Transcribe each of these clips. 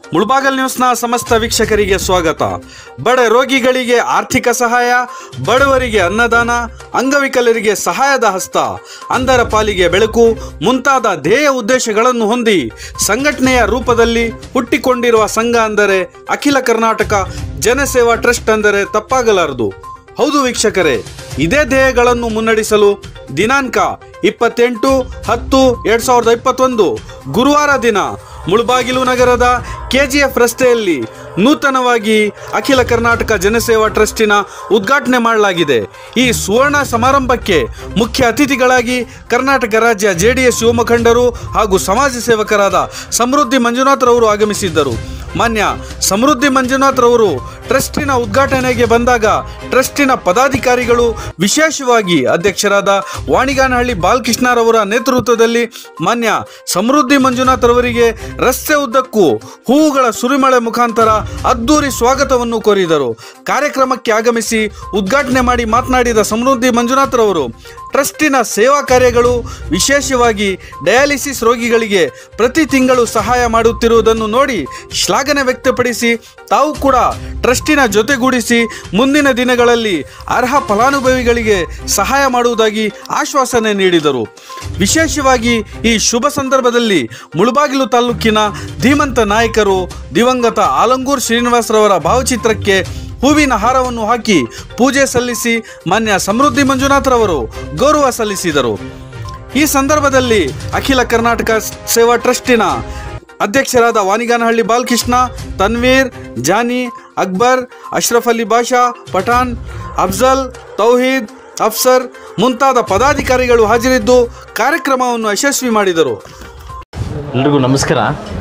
ಮುಳಬಾಗಲ್ ನ್ಯೂಸ್ನ ಸಮಸ್ತ ವೀಕ್ಷಕರಿಗೆ ಸ್ವಾಗತ ಬಡ ರೋಗಿಗಳಿಗೆ ಆರ್ಥಿಕ ಸಹಾಯ ಬಡವರಿಗೆ ಅನ್ನದಾನ ಅಂಗವಿಕಲರಿಗೆ ಸಹಾಯದ ಹಸ್ತ ಅಂಧರ ಪಾಲಿಗೆ ಬೆಳಕು ಮುಂತಾದ ಧ್ಯೇಯ ಉದ್ದೇಶಗಳನ್ನು ಹೊಂದಿ ಸಂಘಟನೆಯ ರೂಪದಲ್ಲಿ ಹುಟ್ಟಿಕೊಂಡಿರುವ ಸಂಘ ಅಂದರೆ ಅಖಿಲ ಕರ್ನಾಟಕ ಜನಸೇವಾ ಟ್ರಸ್ಟ್ ಅಂದರೆ ತಪ್ಪಾಗಲಾರದು ಹೌದು ವೀಕ್ಷಕರೇ ಇದೇ ಧ್ಯೇಯಗಳನ್ನು ಮುನ್ನಡೆಸಲು ದಿನಾಂಕ ಇಪ್ಪತ್ತೆಂಟು ಹತ್ತು ಎರಡ್ ಸಾವಿರದ ಇಪ್ಪತ್ತೊಂದು ಗುರುವಾರ ದಿನ ಮುಳಬಾಗಿಲು ನಗರದ ಕೆಜಿಎಫ್ ರಸ್ತೆಯಲ್ಲಿ ನೂತನವಾಗಿ ಅಖಿಲ ಕರ್ನಾಟಕ ಜನಸೇವಾ ಟ್ರಸ್ಟಿನ ಉದ್ಘಾಟನೆ ಮಾಡಲಾಗಿದೆ ಈ ಸುವರ್ಣ ಸಮಾರಂಭಕ್ಕೆ ಮುಖ್ಯ ಅತಿಥಿಗಳಾಗಿ ಕರ್ನಾಟಕ ರಾಜ್ಯ ಜೆಡಿಎಸ್ ಯುವ ಮುಖಂಡರು ಹಾಗೂ ಸಮಾಜ ಸೇವಕರಾದ ಸಮೃದ್ಧಿ ಮಂಜುನಾಥ್ರವರು ಆಗಮಿಸಿದ್ದರು ಮಾನ್ಯ ಸಮೃದ್ಧಿ ಮಂಜುನಾಥ್ರವರು ಟ್ರಸ್ಟಿನ ಉದ್ಘಾಟನೆಗೆ ಬಂದಾಗ ಟ್ರಸ್ಟಿನ ಪದಾಧಿಕಾರಿಗಳು ವಿಶೇಷವಾಗಿ ಅಧ್ಯಕ್ಷರಾದ ವಾಣಿಗಾನಹಳ್ಳಿ ಬಾಲಕೃಷ್ಣರವರ ನೇತೃತ್ವದಲ್ಲಿ ಮಾನ್ಯ ಸಮೃದ್ಧಿ ಮಂಜುನಾಥ್ರವರಿಗೆ ರಸ್ತೆ ಉದ್ದಕ್ಕೂ ಹೂವುಗಳ ಸುರಿಮಳೆ ಮುಖಾಂತರ ಅದ್ದೂರಿ ಸ್ವಾಗತವನ್ನು ಕೋರಿದರು ಕಾರ್ಯಕ್ರಮಕ್ಕೆ ಆಗಮಿಸಿ ಉದ್ಘಾಟನೆ ಮಾಡಿ ಮಾತನಾಡಿದ ಸಮೃದ್ಧಿ ಮಂಜುನಾಥ್ರವರು ಟ್ರಸ್ಟಿನ ಸೇವಾ ಕಾರ್ಯಗಳು ವಿಶೇಷವಾಗಿ ಡಯಾಲಿಸಿಸ್ ರೋಗಿಗಳಿಗೆ ಪ್ರತಿ ತಿಂಗಳು ಸಹಾಯ ಮಾಡುತ್ತಿರುವುದನ್ನು ನೋಡಿ ಶ್ಲಾಘನೆ ವ್ಯಕ್ತಪಡಿಸಿ ತಾವು ಕೂಡ ಟ್ರಸ್ಟಿನ ಜೊತೆಗೂಡಿಸಿ ಮುಂದಿನ ದಿನಗಳಲ್ಲಿ ಅರ್ಹ ಫಲಾನುಭವಿಗಳಿಗೆ ಸಹಾಯ ಮಾಡುವುದಾಗಿ ಆಶ್ವಾಸನೆ ನೀಡಿದರು ವಿಶೇಷವಾಗಿ ಈ ಶುಭ ಸಂದರ್ಭದಲ್ಲಿ ಮುಳುಬಾಗಿಲು ತಾಲೂಕಿನ ಧೀಮಂತ ನಾಯಕರು ದಿವಂಗತ ಆಲಂಗೂರ್ ಶ್ರೀನಿವಾಸರವರ ಭಾವಚಿತ್ರಕ್ಕೆ ಹೂವಿನ ಹಾರವನ್ನು ಹಾಕಿ ಪೂಜೆ ಸಲ್ಲಿಸಿ ಮಾನ್ಯ ಸಮೃದ್ಧಿ ಮಂಜುನಾಥ್ರವರು ಗೌರವ ಸಲ್ಲಿಸಿದರು ಈ ಸಂದರ್ಭದಲ್ಲಿ ಅಖಿಲ ಕರ್ನಾಟಕ ಸೇವಾ ಟ್ರಸ್ಟಿನ ಅಧ್ಯಕ್ಷರಾದ ವಾನಿಗಾನಹಳ್ಳಿ ಬಾಲಕೃಷ್ಣ ತನ್ವೀರ್ ಜಾನಿ ಅಕ್ಬರ್ ಅಶ್ರಫ್ ಅಲಿ ಬಾಷಾ ಪಠಾಣ್ ಅಫ್ಜಲ್ ತೌಹೀದ್ ಅಫ್ಸರ್ ಮುಂತಾದ ಪದಾಧಿಕಾರಿಗಳು ಹಾಜರಿದ್ದು ಕಾರ್ಯಕ್ರಮವನ್ನು ಯಶಸ್ವಿ ಮಾಡಿದರು ಎಲ್ರಿಗೂ ನಮಸ್ಕಾರ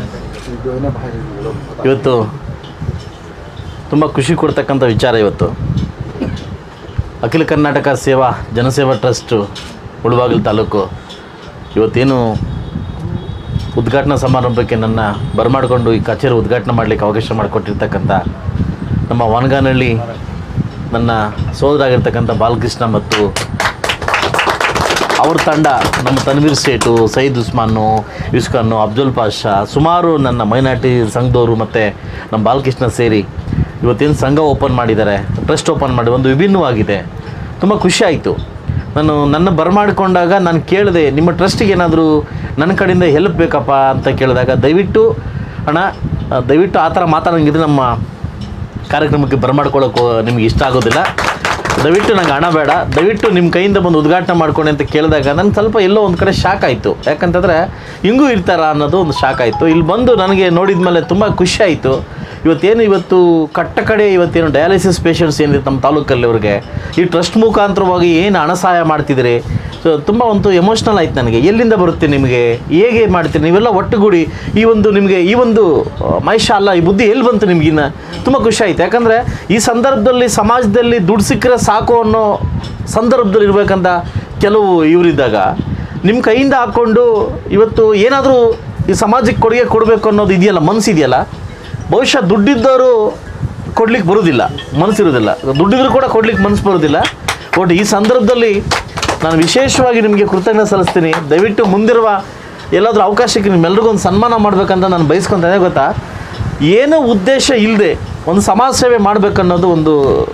ಇವತ್ತು ತುಂಬ ಖುಷಿ ಕೊಡ್ತಕ್ಕಂಥ ವಿಚಾರ ಇವತ್ತು ಅಖಿಲ ಕರ್ನಾಟಕ ಸೇವಾ ಜನಸೇವಾ ಟ್ರಸ್ಟು ಮುಳಬಾಗಿಲು ತಾಲೂಕು ಇವತ್ತೇನು ಉದ್ಘಾಟನಾ ಸಮಾರಂಭಕ್ಕೆ ನನ್ನ ಬರಮಾಡಿಕೊಂಡು ಈ ಕಚೇರಿ ಉದ್ಘಾಟನೆ ಮಾಡಲಿಕ್ಕೆ ಅವಕಾಶ ಮಾಡಿಕೊಟ್ಟಿರ್ತಕ್ಕಂಥ ನಮ್ಮ ವಾನಗಾನಹಳ್ಳಿ ನನ್ನ ಸೋದರಾಗಿರ್ತಕ್ಕಂಥ ಬಾಲಕೃಷ್ಣ ಮತ್ತು ಅವ್ರ ತಂಡ ನಮ್ಮ ತನ್ವೀರ್ ಸೇಟು ಸಯೀದ್ ಉಸ್ಮಾನು ಯುಸ್ಖಾನು ಅಬ್ದುಲ್ ಪಾಷಾ ಸುಮಾರು ನನ್ನ ಮೈನಾರಿಟಿ ಸಂಘದವರು ಮತ್ತು ನಮ್ಮ ಬಾಲಕೃಷ್ಣ ಸೇರಿ ಇವತ್ತೇನು ಸಂಘ ಓಪನ್ ಮಾಡಿದ್ದಾರೆ ಟ್ರಸ್ಟ್ ಓಪನ್ ಮಾಡಿ ಒಂದು ವಿಭಿನ್ನವಾಗಿದೆ ತುಂಬ ಖುಷಿ ಆಯಿತು ನಾನು ನನ್ನ ಬರಮಾಡಿಕೊಂಡಾಗ ನಾನು ಕೇಳಿದೆ ನಿಮ್ಮ ಟ್ರಸ್ಟಿಗೆ ಏನಾದರೂ ನನ್ನ ಕಡೆಯಿಂದ ಹೆಲ್ಪ್ ಬೇಕಪ್ಪ ಅಂತ ಕೇಳಿದಾಗ ದಯವಿಟ್ಟು ಅಣ್ಣ ಆ, ದಯವಿಟ್ಟು ಆ ಥರ ಮಾತಾಡೋಂಗಿದ್ರೆ ನಮ್ಮ ಕಾರ್ಯಕ್ರಮಕ್ಕೆ ಬರಮಾಡ್ಕೊಳ್ಳೋಕೆ ನಿಮ್ಗೆ ಇಷ್ಟ ಆಗೋದಿಲ್ಲ ದಯವಿಟ್ಟು ನಂಗೆ ಹಣ ಬೇಡ ದಯವಿಟ್ಟು ನಿಮ್ಮ ಕೈಯಿಂದ ಬಂದು ಉದ್ಘಾಟನೆ ಮಾಡ್ಕೊಳ್ಳಿ ಅಂತ ಕೇಳಿದಾಗ ನನಗೆ ಸ್ವಲ್ಪ ಎಲ್ಲೋ ಒಂದು ಕಡೆ ಶಾಕ್ ಆಯಿತು ಯಾಕಂತಂದರೆ ಹಿಂಗೂ ಇರ್ತಾರ ಅನ್ನೋದು ಒಂದು ಶಾಕ್ ಆಯಿತು ಇಲ್ಲಿ ಬಂದು ನನಗೆ ನೋಡಿದ ಮೇಲೆ ತುಂಬ ಖುಷಿ ಆಯಿತು ಇವತ್ತೇನು ಇವತ್ತು ಕಟ್ಟ ಕಡೆ ಇವತ್ತೇನು ಡಯಾಲಿಸಿಸ್ ಪೇಷಂಟ್ಸ್ ಏನಿದೆ ನಮ್ಮ ತಾಲೂಕಲ್ಲಿ ಅವ್ರಿಗೆ ಈ ಟ್ರಸ್ಟ್ ಮುಖಾಂತರವಾಗಿ ಏನು ಹಣ ಸಹಾಯ ಮಾಡ್ತಿದ್ದೀರಿ ಸೊ ತುಂಬ ಒಂದು ಎಮೋಷ್ನಲ್ ಆಯ್ತು ನನಗೆ ಎಲ್ಲಿಂದ ಬರುತ್ತೆ ನಿಮಗೆ ಹೇಗೆ ಮಾಡ್ತೀರಿ ನೀವೆಲ್ಲ ಒಟ್ಟುಗೂಡಿ ಈ ಒಂದು ನಿಮಗೆ ಈ ಒಂದು ಮೈಷ ಅಲ್ಲ ಈ ಬುದ್ಧಿ ಎಲ್ಲಿ ಬಂತು ನಿಮಗಿನ್ನ ತುಂಬ ಖುಷಿ ಆಯ್ತು ಯಾಕಂದರೆ ಈ ಸಂದರ್ಭದಲ್ಲಿ ಸಮಾಜದಲ್ಲಿ ದುಡ್ಡು ಸಿಕ್ಕರೆ ಸಾಕು ಅನ್ನೋ ಸಂದರ್ಭದಲ್ಲಿ ಇರಬೇಕಂತ ಕೆಲವು ಇವರಿದ್ದಾಗ ನಿಮ್ಮ ಕೈಯಿಂದ ಹಾಕ್ಕೊಂಡು ಇವತ್ತು ಏನಾದರೂ ಈ ಸಮಾಜಕ್ಕೆ ಕೊಡುಗೆ ಕೊಡಬೇಕು ಅನ್ನೋದು ಇದೆಯಲ್ಲ ಮನಸ್ಸು ಇದೆಯಲ್ಲ ಬಹುಶಃ ದುಡ್ಡಿದ್ದವರು ಕೊಡ್ಲಿಕ್ಕೆ ಬರೋದಿಲ್ಲ ಮನಸ್ಸಿರೋದಿಲ್ಲ ದುಡ್ಡಿದ್ರು ಕೂಡ ಕೊಡ್ಲಿಕ್ಕೆ ಮನಸ್ಸು ಬರೋದಿಲ್ಲ ಬಟ್ ಈ ಸಂದರ್ಭದಲ್ಲಿ ನಾನು ವಿಶೇಷವಾಗಿ ನಿಮಗೆ ಕೃತಜ್ಞತೆ ಸಲ್ಲಿಸ್ತೀನಿ ದಯವಿಟ್ಟು ಮುಂದಿರುವ ಎಲ್ಲಾದರೂ ಅವಕಾಶಕ್ಕೆ ನಿಮ್ಮೆಲ್ರಿಗೂ ಒಂದು ಸನ್ಮಾನ ಮಾಡಬೇಕಂತ ನಾನು ಬಯಸ್ಕೊತಾನೆ ಗೊತ್ತಾ ಏನೂ ಉದ್ದೇಶ ಇಲ್ಲದೆ ಒಂದು ಸಮಾಜ ಸೇವೆ ಮಾಡಬೇಕನ್ನೋದು ಒಂದು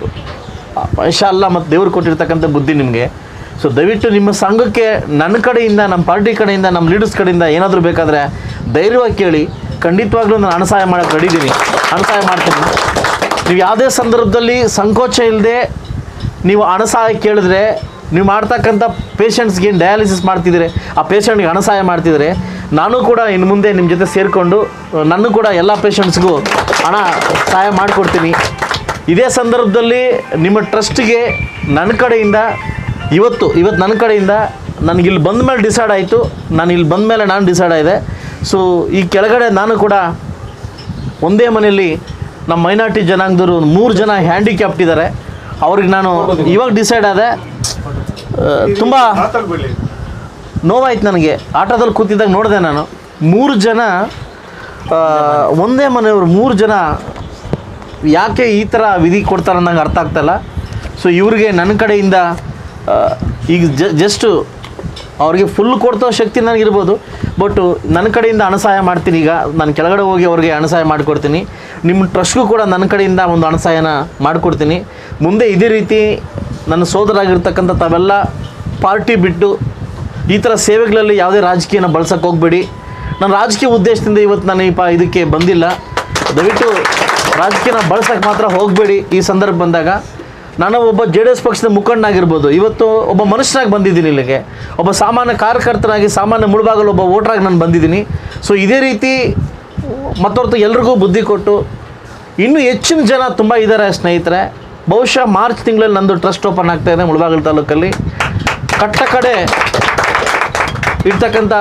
ಮನುಷ್ಯ ಅಲ್ಲ ಮತ್ತು ದೇವ್ರು ಕೊಟ್ಟಿರ್ತಕ್ಕಂಥ ಬುದ್ಧಿ ನಿಮಗೆ ಸೊ ದಯವಿಟ್ಟು ನಿಮ್ಮ ಸಂಘಕ್ಕೆ ನನ್ನ ಕಡೆಯಿಂದ ನಮ್ಮ ಪಾರ್ಟಿ ಕಡೆಯಿಂದ ನಮ್ಮ ಲೀಡರ್ಸ್ ಕಡೆಯಿಂದ ಏನಾದರೂ ಬೇಕಾದರೆ ಧೈರ್ಯವಾಗಿ ಕೇಳಿ ಖಂಡಿತವಾಗ್ಲೂ ನಾನು ಹಣ ಸಹಾಯ ಮಾಡೋಕ್ಕೆ ರೆಡಿ ಇದ್ದೀನಿ ಹಣ ಸಹಾಯ ಮಾಡ್ತೀನಿ ನೀವು ಯಾವುದೇ ಸಂದರ್ಭದಲ್ಲಿ ಸಂಕೋಚ ಇಲ್ಲದೆ ನೀವು ಹಣ ಸಹಾಯ ಕೇಳಿದ್ರೆ ನೀವು ಮಾಡ್ತಕ್ಕಂಥ ಪೇಷಂಟ್ಸ್ಗೆ ಏನು ಡಯಾಲಿಸಿಸ್ ಮಾಡ್ತಿದ್ದೀರಿ ಆ ಪೇಷಂಟ್ಗೆ ಹಣ ಸಹಾಯ ಮಾಡ್ತಿದ್ರೆ ನಾನು ಕೂಡ ಇನ್ನು ಮುಂದೆ ನಿಮ್ಮ ಜೊತೆ ಸೇರಿಕೊಂಡು ನಾನು ಕೂಡ ಎಲ್ಲ ಪೇಷಂಟ್ಸ್ಗೂ ಹಣ ಸಹಾಯ ಮಾಡಿಕೊಡ್ತೀನಿ ಇದೇ ಸಂದರ್ಭದಲ್ಲಿ ನಿಮ್ಮ ಟ್ರಸ್ಟಿಗೆ ನನ್ನ ಕಡೆಯಿಂದ ಇವತ್ತು ಇವತ್ತು ನನ್ನ ಕಡೆಯಿಂದ ನನಗೆ ಇಲ್ಲಿ ಬಂದ ಮೇಲೆ ಡಿಸೈಡ್ ಆಯಿತು ನಾನು ಇಲ್ಲಿ ಬಂದ ಮೇಲೆ ನಾನು ಡಿಸೈಡ್ ಆಗಿದೆ ಸೊ ಈ ಕೆಳಗಡೆ ನಾನು ಕೂಡ ಒಂದೇ ಮನೆಯಲ್ಲಿ ನಮ್ಮ ಮೈನಾರಿಟಿ ಜನಾಂಗದವರು ಒಂದು ಮೂರು ಜನ ಹ್ಯಾಂಡಿಕ್ಯಾಪ್ಟ್ ಇದ್ದಾರೆ ಅವ್ರಿಗೆ ನಾನು ಇವಾಗ ಡಿಸೈಡ್ ಆದೆ ತುಂಬ ನೋವಾಯ್ತು ನನಗೆ ಆಟೋದಲ್ಲಿ ಕೂತಿದ್ದಾಗ ನೋಡಿದೆ ನಾನು ಮೂರು ಜನ ಆ, ಒಂದೇ ಮನೆಯವರು ಮೂರು ಜನ ಯಾಕೆ ಈ ಥರ ವಿಧಿ ಕೊಡ್ತಾರೆ ನಂಗೆ ಅರ್ಥ ಆಗ್ತಾಯಿಲ್ಲ ಸೊ ಇವ್ರಿಗೆ ನನ್ನ ಕಡೆಯಿಂದ ಆ, ಈಗ ಜ ಜಸ್ಟು ಅವ್ರಿಗೆ ಫುಲ್ ಕೊಡ್ತೋ ಶಕ್ತಿ ನನಗಿರ್ಬೋದು ಬಟ್ ನನ್ನ ಕಡೆಯಿಂದ ಹಣ ಸಹಾಯ ಮಾಡ್ತೀನಿ ಈಗ ನಾನು ಕೆಳಗಡೆ ಹೋಗಿ ಅವ್ರಿಗೆ ಹಣ ಸಹಾಯ ಮಾಡಿಕೊಡ್ತೀನಿ ನಿಮ್ಮ ಟ್ರಸ್ಟ್ಗೂ ಕೂಡ ನನ್ನ ಕಡೆಯಿಂದ ಒಂದು ಹಣ ಸಹಾಯನ ಮಾಡಿಕೊಡ್ತೀನಿ ಮುಂದೆ ಇದೇ ರೀತಿ ನನ್ನ ಸೋದರಾಗಿರ್ತಕ್ಕಂಥ ತಾವೆಲ್ಲ ಪಾರ್ಟಿ ಬಿಟ್ಟು ಈ ಥರ ಸೇವೆಗಳಲ್ಲಿ ಯಾವುದೇ ರಾಜಕೀಯನ ಬಳಸಕ್ಕೆ ಹೋಗಬೇಡಿ ನಾನು ರಾಜಕೀಯ ಉದ್ದೇಶದಿಂದ ಇವತ್ತು ನಾನು ಈ ಪ ಇದಕ್ಕೆ ಬಂದಿಲ್ಲ ದಯವಿಟ್ಟು ರಾಜಕೀಯನ ಬಳಸಕ್ಕೆ ಮಾತ್ರ ಹೋಗಬೇಡಿ ಈ ಸಂದರ್ಭ ಬಂದಾಗ ನಾನು ಒಬ್ಬ ಜೆ ಡಿ ಎಸ್ ಪಕ್ಷದ ಮುಖಂಡನಾಗಿರ್ಬೋದು ಇವತ್ತು ಒಬ್ಬ ಮನುಷ್ಯನಾಗಿ ಬಂದಿದ್ದೀನಿ ಇಲ್ಲಿಗೆ ಒಬ್ಬ ಸಾಮಾನ್ಯ ಕಾರ್ಯಕರ್ತನಾಗಿ ಸಾಮಾನ್ಯ ಮುಳುಬಾಗಲು ಒಬ್ಬ ವೋಟ್ರಾಗಿ ನಾನು ಬಂದಿದ್ದೀನಿ ಸೊ ಇದೇ ರೀತಿ ಮತ್ತೊರ್ತು ಎಲ್ರಿಗೂ ಬುದ್ಧಿ ಕೊಟ್ಟು ಇನ್ನೂ ಹೆಚ್ಚಿನ ಜನ ತುಂಬ ಇದ್ದಾರೆ ಸ್ನೇಹಿತರೆ ಬಹುಶಃ ಮಾರ್ಚ್ ತಿಂಗಳಲ್ಲಿ ನಂದು ಟ್ರಸ್ಟ್ ಓಪನ್ ಆಗ್ತಾ ಇದೆ ಮುಳಬಾಗಿಲು ತಾಲೂಕಲ್ಲಿ ಕಟ್ಟ ಕಡೆ ಇರ್ತಕ್ಕಂಥ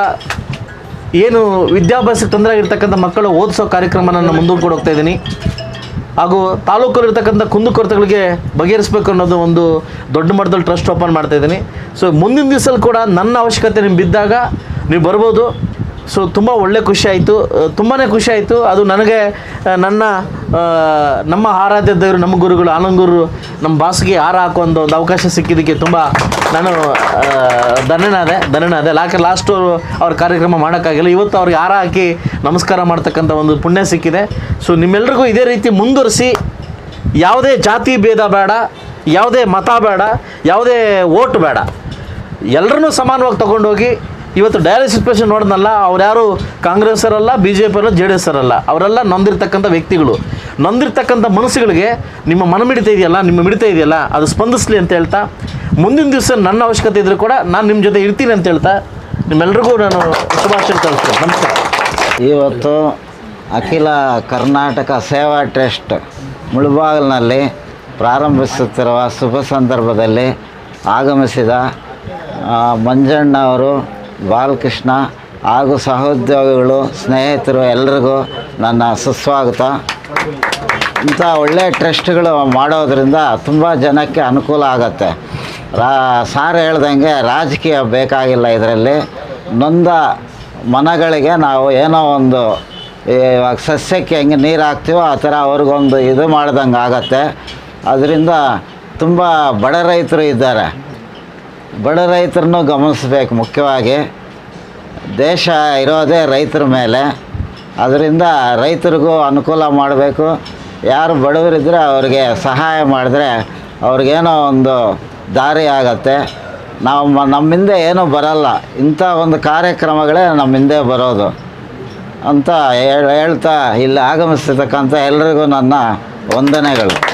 ಏನು ವಿದ್ಯಾಭ್ಯಾಸಕ್ಕೆ ತೊಂದರೆ ಆಗಿರ್ತಕ್ಕಂಥ ಮಕ್ಕಳು ಓದಿಸೋ ಕಾರ್ಯಕ್ರಮ ನಾನು ಮುಂದೂಡ್ಕೊಂಡು ಹೋಗ್ತಾ ಇದ್ದೀನಿ ಹಾಗೂ ತಾಲೂಕಲ್ಲಿರ್ತಕ್ಕಂಥ ಕುಂದುಕೊರತೆಗಳಿಗೆ ಬಗೆಹರಿಸಬೇಕು ಅನ್ನೋದು ಒಂದು ದೊಡ್ಡ ಮಟ್ಟದಲ್ಲಿ ಟ್ರಸ್ಟ್ ಓಪನ್ ಮಾಡ್ತಾ ಇದ್ದೀನಿ ಸೊ ಮುಂದಿನ ದಿವಸಲ್ಲಿ ಕೂಡ ನನ್ನ ಅವಶ್ಯಕತೆ ನಿಮ್ಗೆ ಬಿದ್ದಾಗ ನೀವು ಬರ್ಬೋದು ಸೊ ತುಂಬ ಒಳ್ಳೆ ಖುಷಿ ಆಯಿತು ತುಂಬಾ ಖುಷಿ ಆಯಿತು ಅದು ನನಗೆ ಆ, ನನ್ನ ಆ, ನಮ್ಮ ಆರಾಧ್ಯ ದೇವರು ನಮ್ಮ ಗುರುಗಳು ಆನಂದಗುರು ನಮ್ಮ ಬಾಸ್ಗೆ ಹಾರ ಹಾಕುವಂಥ ಒಂದು ಅವಕಾಶ ಸಿಕ್ಕಿದ್ದಕ್ಕೆ ತುಂಬ ನಾನು ಆ, ಧನ್ಯನಾದೆ ಧನ್ಯನಾದೆ ಯಾಕೆ ಲಾಸ್ಟು ಅವ್ರ ಕಾರ್ಯಕ್ರಮ ಮಾಡೋಕ್ಕಾಗಿಲ್ಲ ಇವತ್ತು ಅವ್ರಿಗೆ ಹಾರ ಹಾಕಿ ನಮಸ್ಕಾರ ಮಾಡ್ತಕ್ಕಂಥ ಒಂದು ಪುಣ್ಯ ಸಿಕ್ಕಿದೆ ಸೊ ನಿಮ್ಮೆಲ್ರಿಗೂ ಇದೇ ರೀತಿ ಮುಂದುವರಿಸಿ ಯಾವುದೇ ಜಾತಿ ಭೇದ ಬೇಡ ಯಾವುದೇ ಮತ ಬೇಡ ಯಾವುದೇ ಓಟ್ ಬೇಡ ಎಲ್ಲರನ್ನೂ ಸಮಾನವಾಗಿ ತೊಗೊಂಡೋಗಿ ಇವತ್ತು ಡಯಾಲಿಸಿಸ್ ಪೇಷಂಟ್ ನೋಡಿದ್ನಲ್ಲ ಅವ್ರು ಯಾರು ಕಾಂಗ್ರೆಸ್ ಅವರಲ್ಲ ಬಿ ಜೆ ಪಿ ಅಲ್ಲ ಜೆ ಡಿ ಎಸ್ ಅವರಲ್ಲ ಅವರೆಲ್ಲ ನೊಂದಿರ್ತಕ್ಕಂಥ ವ್ಯಕ್ತಿಗಳು ನೊಂದಿರ್ತಕ್ಕಂಥ ಮನಸ್ಸುಗಳಿಗೆ ನಿಮ್ಮ ಮನ ಮಿಡಿತ ಇದೆಯಲ್ಲ ನಿಮ್ಮ ಮಿಡಿತ ಇದೆಯಲ್ಲ ಅದು ಸ್ಪಂದಿಸಲಿ ಅಂತ ಹೇಳ್ತಾ ಮುಂದಿನ ದಿವಸ ನನ್ನ ಅವಶ್ಯಕತೆ ಇದ್ರೂ ಕೂಡ ನಾನು ನಿಮ್ಮ ಜೊತೆ ಇರ್ತೀನಿ ಅಂತ ಹೇಳ್ತಾ ನಿಮ್ಮೆಲ್ರಿಗೂ ನಾನು ಶುಭಾಶಯ ಕಳಿಸ್ತೇನೆ ನಮಸ್ಕಾರ ಇವತ್ತು ಅಖಿಲ ಕರ್ನಾಟಕ ಸೇವಾ ಟ್ರಸ್ಟ್ ಮುಳುಬಾಗಿಲಿನಲ್ಲಿ ಪ್ರಾರಂಭಿಸುತ್ತಿರುವ ಶುಭ ಸಂದರ್ಭದಲ್ಲಿ ಆಗಮಿಸಿದ ಆ, ಮಂಜಣ್ಣ ಅವರು ಬಾಲಕೃಷ್ಣ ಹಾಗೂ ಸಹೋದ್ಯೋಗಿಗಳು ಸ್ನೇಹಿತರು ಎಲ್ರಿಗೂ ನನ್ನ ಸುಸ್ವಾಗತ ಇಂಥ ಒಳ್ಳೆಯ ಟ್ರಸ್ಟ್ಗಳು ಮಾಡೋದ್ರಿಂದ ತುಂಬ ಜನಕ್ಕೆ ಅನುಕೂಲ ಆಗತ್ತೆ ರಾ ಸಾರ್ ಹೇಳ್ದಂಗೆ ರಾಜಕೀಯ ಬೇಕಾಗಿಲ್ಲ ಇದರಲ್ಲಿ ನೊಂದ ಮನಗಳಿಗೆ ನಾವು ಏನೋ ಒಂದು ಇವಾಗ ಸಸ್ಯಕ್ಕೆ ಹೆಂಗೆ ನೀರು ಹಾಕ್ತೀವೋ ಆ ಥರ ಅವ್ರಿಗೊಂದು ಇದು ಮಾಡ್ದಂಗೆ ಆಗತ್ತೆ ಅದರಿಂದ ತುಂಬ ಬಡ ರೈತರು ಇದ್ದಾರೆ ಬಡ ರೈತರನ್ನು ಗಮನಿಸ್ಬೇಕು ಮುಖ್ಯವಾಗಿ ದೇಶ ಇರೋದೇ ರೈತರ ಮೇಲೆ ಅದರಿಂದ ರೈತರಿಗೂ ಅನುಕೂಲ ಮಾಡಬೇಕು ಯಾರು ಬಡವರಿದ್ದರೆ ಅವ್ರಿಗೆ ಸಹಾಯ ಮಾಡಿದ್ರೆ ಅವ್ರಿಗೇನೋ ಒಂದು ದಾರಿ ಆಗತ್ತೆ ನಾವು ಮ- ನಮ್ಮಿಂದ ಏನೂ ಬರಲ್ಲ ಇಂಥ ಒಂದು ಕಾರ್ಯಕ್ರಮಗಳೇ ನಮ್ಮಿಂದೆ ಬರೋದು ಅಂತ ಹೇಳ್- ಹೇಳ್ತಾ ಇಲ್ಲಿ ಆಗಮಿಸಿರ್ತಕ್ಕಂಥ ಎಲ್ರಿಗೂ ನನ್ನ ವಂದನೆಗಳು